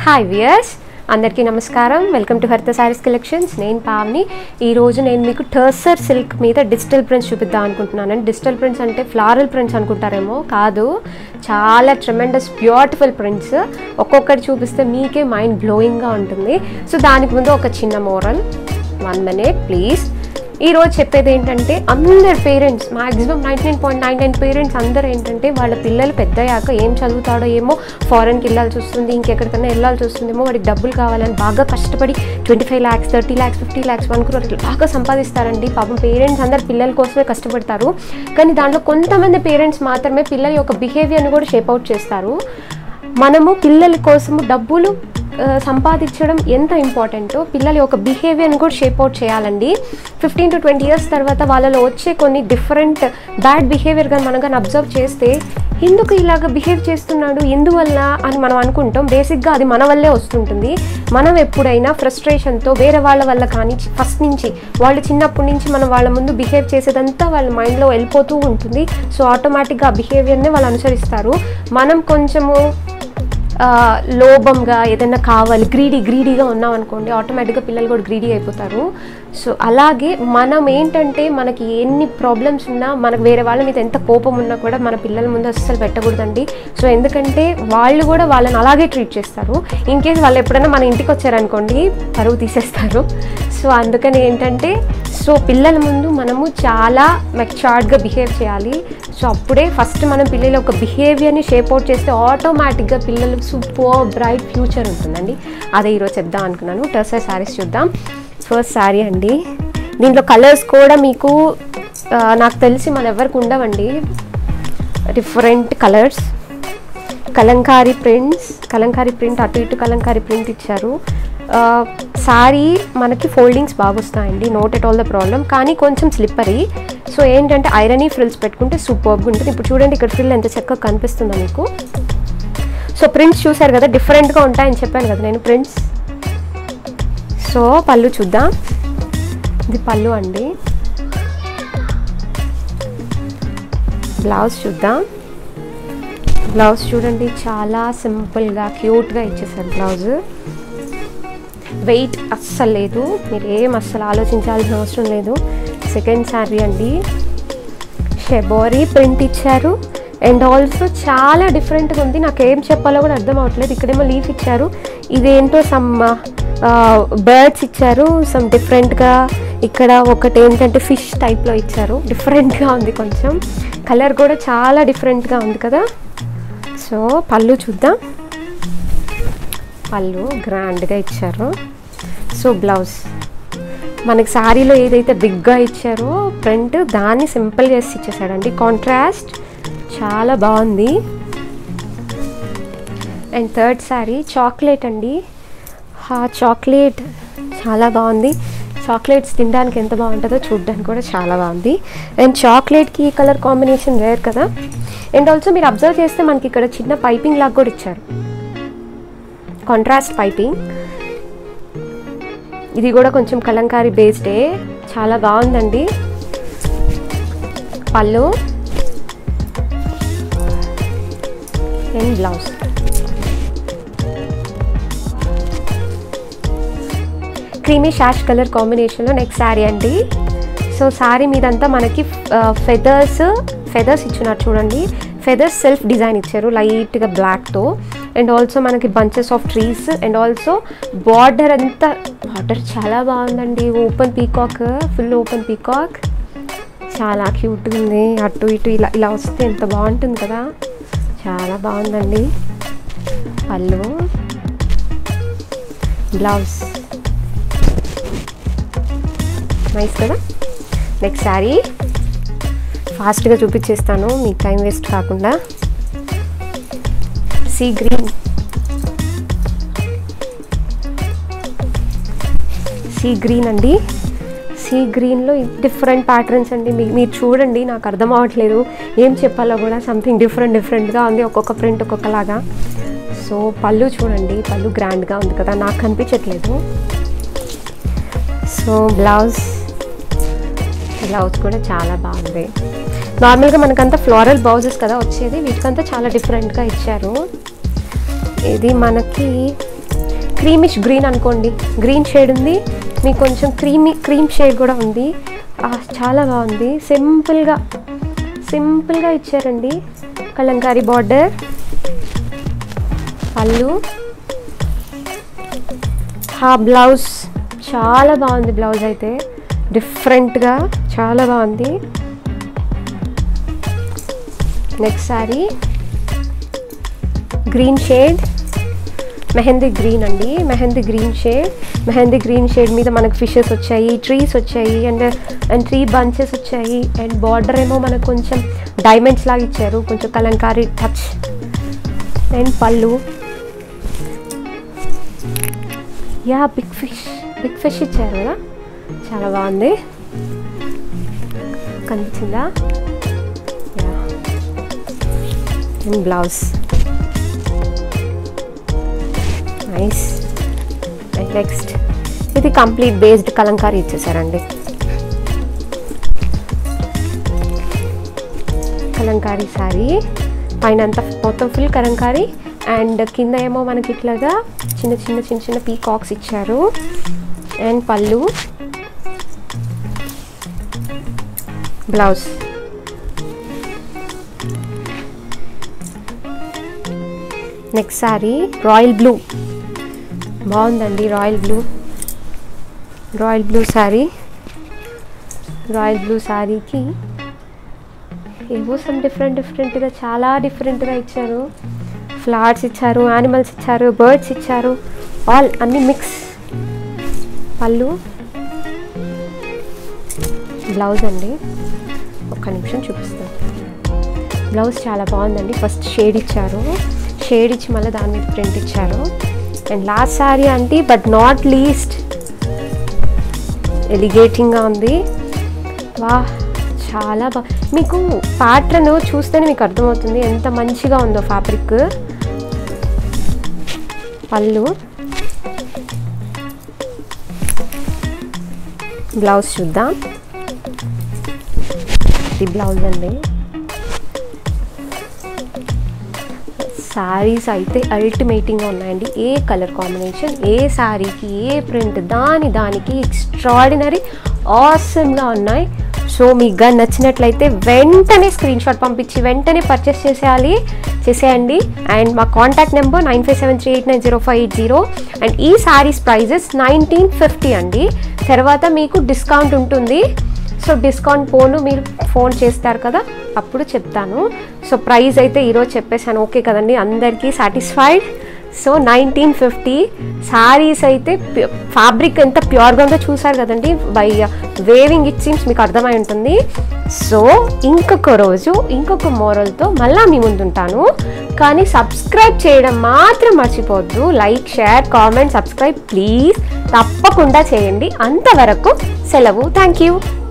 hi viewers అందరికీ నమస్కారం welcome to హరిత సారీస్ కలెక్షన్స్ నేను పావని ఈరోజు నేను మీకు టర్సర్ సిల్క్ మీద డిజిటల్ ప్రింట్స్ చూపిద్దాం అనుకుంటున్నాను డిజిటల్ ప్రింట్స్ అంటే ఫ్లారల్ ప్రింట్స్ అనుకుంటారేమో కాదు చాలా ట్రెమెండస్ బ్యూటిఫుల్ ప్రింట్స్ ఒక్కొక్కటి చూపిస్తే మీకే మైండ్ బ్లోయింగ్గా ఉంటుంది సో దానికి ముందు ఒక చిన్న మోరల్ వన్ మినిట్ ప్లీజ్ ఈ రోజు చెప్పేది ఏంటంటే అందరు parents maximum ninety nine point nine nine parents అందరూ ఏంటంటే వాళ్ళ పిల్లలు పెద్దయ్యాక ఏం చదువుతాడో ఏమో ఫారెన్కి వెళ్ళాల్సి వస్తుంది ఇంకెక్కడికైనా వెళ్ళాల్సి వస్తుందేమో వాడికి డబ్బులు కావాలని బాగా కష్టపడి twenty five lakhs thirty lakhs fifty lakhs one crore ఇట్లా బాగా సంపాదిస్తారండి పాపం పేరెంట్స్ అందరు పిల్లల కోసమే కష్టపడతారు కానీ దాంట్లో కొంతమంది పేరెంట్స్ మాత్రమే పిల్లల యొక్క బిహేవియర్ని కూడా షేప్ అవుట్ చేస్తారు మనము పిల్లల కోసము డబ్బులు ఆ, సంపాదించడం ఎంత ఇంపార్టెంటో పిల్లల యొక్క బిహేవియర్ని కూడా షేప్ అవుట్ చేయాలండి ఫిఫ్టీన్ టు ట్వంటీ ఇయర్స్ తర్వాత వాళ్ళలో వచ్చే కొన్ని డిఫరెంట్ బ్యాడ్ బిహేవియర్ కానీ మనం కానీ అబ్జర్వ్ చేస్తే ఎందుకు ఇలాగ బిహేవ్ చేస్తున్నాడు ఎందువల్ల అని మనం అనుకుంటాం బేసిక్గా అది మన వల్లే వస్తుంటుంది మనం ఎప్పుడైనా ఫ్రస్ట్రేషన్తో వేరే వాళ్ళ వల్ల కానీ ఫస్ట్ నుంచి వాళ్ళు చిన్నప్పటి నుంచి మనం వాళ్ళ ముందు బిహేవ్ చేసేదంతా వాళ్ళ మైండ్లో వెళ్ళిపోతూ ఉంటుంది సో ఆటోమేటిక్గా ఆ బిహేవియర్ని వాళ్ళు అనుసరిస్తారు మనం కొంచెము ఆ, లోభంగా ఏదైనా కావాలి గ్రీడీ గ్రీడీగా ఉన్నాం అనుకోండి ఆటోమేటిక్గా పిల్లలు కూడా గ్రీడీ అయిపోతారు సో అలాగే మనం ఏంటంటే మనకి ఎన్ని ప్రాబ్లమ్స్ ఉన్నా మనకు వేరే వాళ్ళ మీద ఎంత కోపం ఉన్నా కూడా మన పిల్లల ముందు అస్సలు పెట్టకూడదండి సో ఎందుకంటే వాళ్ళు కూడా వాళ్ళని అలాగే ట్రీట్ చేస్తారు ఇన్ కేస్ వాళ్ళు ఎప్పుడైనా మన ఇంటికి వచ్చారనుకోండి పరువు తీసేస్తారు సో అందుకని ఏంటంటే సో పిల్లల ముందు మనము చాలా మెచ్చార్డ్గా బిహేవ్ చేయాలి సో అప్పుడే ఫస్ట్ మనం పిల్లల యొక్క బిహేవియర్ని షేప్ అవుట్ చేస్తే ఆటోమేటిక్గా పిల్లలకు సూపర్ బ్రైట్ ఫ్యూచర్ ఉంటుందండి అదే ఈరోజు చెప్దాం అనుకున్నాను టర్సర్ శారీస్ చూద్దాం ఫస్ట్ శారీ అండి దీంట్లో కలర్స్ కూడా మీకు ఆ, నాకు తెలిసి మన ఎవరికి ఉండవండి different colours kalamkari prints kalamkari print అటు ఇటు కలంకారీ ప్రింట్ ఇచ్చారు ఆ, శారీ మనకి ఫోల్డింగ్స్ బాగా వస్తాయండి not at all the problem కానీ కొంచెం స్లిప్పరీ సో ఏంటంటే ఐరనీ ఫ్రిల్స్ పెట్టుకుంటే సూపర్గా ఉంటుంది ఇప్పుడు చూడండి ఇక్కడ ఫ్రిల్ ఎంత చక్కగా కనిపిస్తుందో మీకు సో ప్రింట్స్ చూసారు కదా డిఫరెంట్గా ఉంటాయని చెప్పాను కదా నేను ప్రింట్స్ సో పళ్ళు చూద్దాం ఇది పళ్ళు అండి బ్లౌజ్ చూద్దాం బ్లౌజ్ చూడండి చాలా సింపుల్గా క్యూట్గా ఇచ్చేసారు బ్లౌజ్ వెయిట్ అస్సలు లేదు మీరు ఏం అస్సలు ఆలోచించాల్సిన అవసరం లేదు సెకండ్ శారీ అండి షెబోరీ ప్రింట్ ఇచ్చారు అండ్ ఆల్సో చాలా డిఫరెంట్గా ఉంది నాకు ఏం చెప్పాలో కూడా అర్థం అవ్వట్లేదు ఇక్కడేమో లీఫ్ ఇచ్చారు ఇదేంటో సమ్ బర్డ్స్ ఇచ్చారు సమ్ డిఫరెంట్గా ఇక్కడ ఒకటి ఏంటంటే ఫిష్ టైప్లో ఇచ్చారు డిఫరెంట్గా ఉంది కొంచెం కలర్ కూడా చాలా డిఫరెంట్గా ఉంది కదా సో పళ్ళు చూద్దాం పళ్ళు గ్రాండ్గా ఇచ్చారు సో బ్లౌజ్ మనకి శారీలో ఏదైతే బిగ్గా ఇచ్చారో ప్రింట్ దాన్ని సింపుల్గా వేసి ఇచ్చేసాడండి కాంట్రాస్ట్ చాలా బాగుంది అండ్ థర్డ్ శారీ చాక్లెట్ అండి ఆ చాక్లెట్ చాలా బాగుంది చాక్లెట్స్ తినడానికి ఎంత బాగుంటుందో చూడడానికి కూడా చాలా బాగుంది అండ్ చాక్లెట్కి ఈ కలర్ కాంబినేషన్ రేర్ కదా అండ్ ఆల్సో మీరు అబ్జర్వ్ చేస్తే మనకి ఇక్కడ చిన్న పైపింగ్ లాగా కూడా ఇచ్చారు కాంట్రాస్ట్ పైపింగ్ ఇది కూడా కొంచెం కలంకారీ బేస్డే చాలా బాగుందండి పళ్ళు అండ్ బ్లౌజ్ క్రీమీ షాష్ కలర్ కాంబినేషన్లో నెక్స్ట్ శారీ అండి సో శారీ మీదంతా మనకి ఫెదర్స్ ఫెదర్స్ ఇచ్చున్నారు చూడండి ఫెదర్స్ సెల్ఫ్ డిజైన్ ఇచ్చారు లైట్గా బ్లాక్తో అండ్ ఆల్సో మనకి bunches of trees and also border అంతా బార్డర్ చాలా బాగుందండి open peacock full open peacock చాలా క్యూట్గా ఉంది అటు ఇటు ఇలా ఇలా వస్తే ఎంత బాగుంటుంది కదా చాలా బాగుందండి పళ్ళు బ్లౌజ్ నైస్ కదా నెక్స్ట్ శారీ ఫాస్ట్గా చూపించేస్తాను మీకు టైం వేస్ట్ కాకుండా సీ గ్రీన్ సీ గ్రీన్ అండి సీ గ్రీన్లో డిఫరెంట్ ప్యాటర్న్స్ అండి మీ- మీరు చూడండి నాకు అర్థం అవ్వట్లేదు ఏం చెప్పాలో కూడా సంథింగ్ డిఫరెంట్ డిఫరెంట్గా ఉంది ఒక్కొక్క ప్రింట్ ఒక్కొక్కలాగా సో పళ్ళు చూడండి పళ్ళు గ్రాండ్గా ఉంది కదా నాకు కనిపించట్లేదు సో బ్లౌజ్ బ్లౌజ్ కూడా చాలా బాగుంది నార్మల్గా మనకంతా ఫ్లోరల్ బ్లౌజెస్ కదా వచ్చేది వీటికంతా చాలా డిఫరెంట్గా ఇచ్చారు ఇది మనకి క్రీమిష్ గ్రీన్ అనుకోండి గ్రీన్ షేడ్ ఉంది మీకు కొంచెం క్రీమీ క్రీమ్ షేడ్ కూడా ఉంది ఆ, చాలా బాగుంది సింపుల్గా సింపుల్గా ఇచ్చారండి కలంకారీ బార్డర్ పళ్ళు ఆ బ్లౌజ్ చాలా బాగుంది బ్లౌజ్ అయితే డిఫరెంట్గా చాలా బాగుంది next saree green shade mehndi green అండి mehndi green shade mehndi green shade మీద మనకు ఫిషెస్ వచ్చాయి ట్రీస్ వచ్చాయి అండ్ అండ్ త్రీ బంచెస్ వచ్చాయి అండ్ బార్డర్ ఏమో మనకు కొంచెం డైమండ్స్ లాగా ఇచ్చారు కొంచెం కలంకారీ టచ్ అండ్ పళ్ళు yeah big fish big fish ఇచ్చారు కదా చాలా బాగుంది కనిపించిందా yeah and blouse nice and next ఇది కంప్లీట్ బేస్డ్ కలంకారీ ఇచ్చేసారండి కలంకారీ శారీ పైన అంతా మొత్తం ఫుల్ కలంకారీ అండ్ కింద ఏమో మనకి ఇట్లాగా చిన్న చిన్న చిన్న చిన్న పీకాక్స్ ఇచ్చారు అండ్ పళ్ళు blouse next saree royal blue బాగుందండి royal blue royal blue saree royal blue శారీకి ఏవో సమ్ డిఫరెంట్ డిఫరెంట్గా చాలా డిఫరెంట్గా ఇచ్చారు ఫ్లవర్స్ ఇచ్చారు యానిమల్స్ ఇచ్చారు బర్డ్స్ ఇచ్చారు ఆల్ అన్ని మిక్స్ పళ్ళు బ్లౌజ్ అండి ఒక్క నిమిషం చూపిస్తాను బ్లౌజ్ చాలా బాగుందండి ఫస్ట్ షేడ్ ఇచ్చారు షేడ్ ఇచ్చి మళ్ళీ దాని మీద ప్రింట్ ఇచ్చారు అండ్ లాస్ట్ శారీ అంటే బట్ నాట్ లీస్ట్ ఎలిగేటింగ్గా ఉంది వా చాలా బా మీకు ప్యాటర్న్ చూస్తేనే మీకు అర్థమవుతుంది ఎంత మంచిగా ఉందో ఫ్యాబ్రిక్ పళ్ళు బ్లౌజ్ చూద్దాం ఇది బ్లౌజ్ అండి శారీస్ అయితే అల్టిమేటింగ్గా ఉన్నాయండి ఏ కలర్ కాంబినేషన్ ఏ శారీకి ఏ ప్రింట్ దాని దానికి ఎక్స్ట్రాడినరీ ఆసమ్గా ఉన్నాయి సో మీకు కానీ నచ్చినట్లయితే వెంటనే స్క్రీన్ షాట్ పంపించి వెంటనే పర్చేస్ చేసేయాలి చేసేయండి అండ్ మా contact number nine five seven three eight nine zero five eight zero and ఈ శారీస్ ప్రైజెస్ నైన్టీన్ ఫిఫ్టీ అండి తర్వాత మీకు డిస్కౌంట్ ఉంటుంది సో డిస్కౌంట్ పోను మీరు ఫోన్ చేస్తారు కదా అప్పుడు చెప్తాను సో ప్రైస్ అయితే ఈరోజు చెప్పేశాను ఓకే కదండి అందరికీ satisfied so nineteen fifty sarees అయితే ఫ్యాబ్రిక్ ఎంత ప్యూర్గా ఉందో చూసారు కదండి బై వేవింగ్ ఇట్ సీమ్స్ మీకు అర్థమై ఉంటుంది సో ఇంకొక రోజు ఇంకొక మోరల్తో మళ్ళీ మీ ముందుంటాను కానీ సబ్స్క్రైబ్ చేయడం మాత్రం మర్చిపోవద్దు like share comment subscribe please తప్పకుండా చేయండి అంతవరకు సెలవు థ్యాంక్ యూ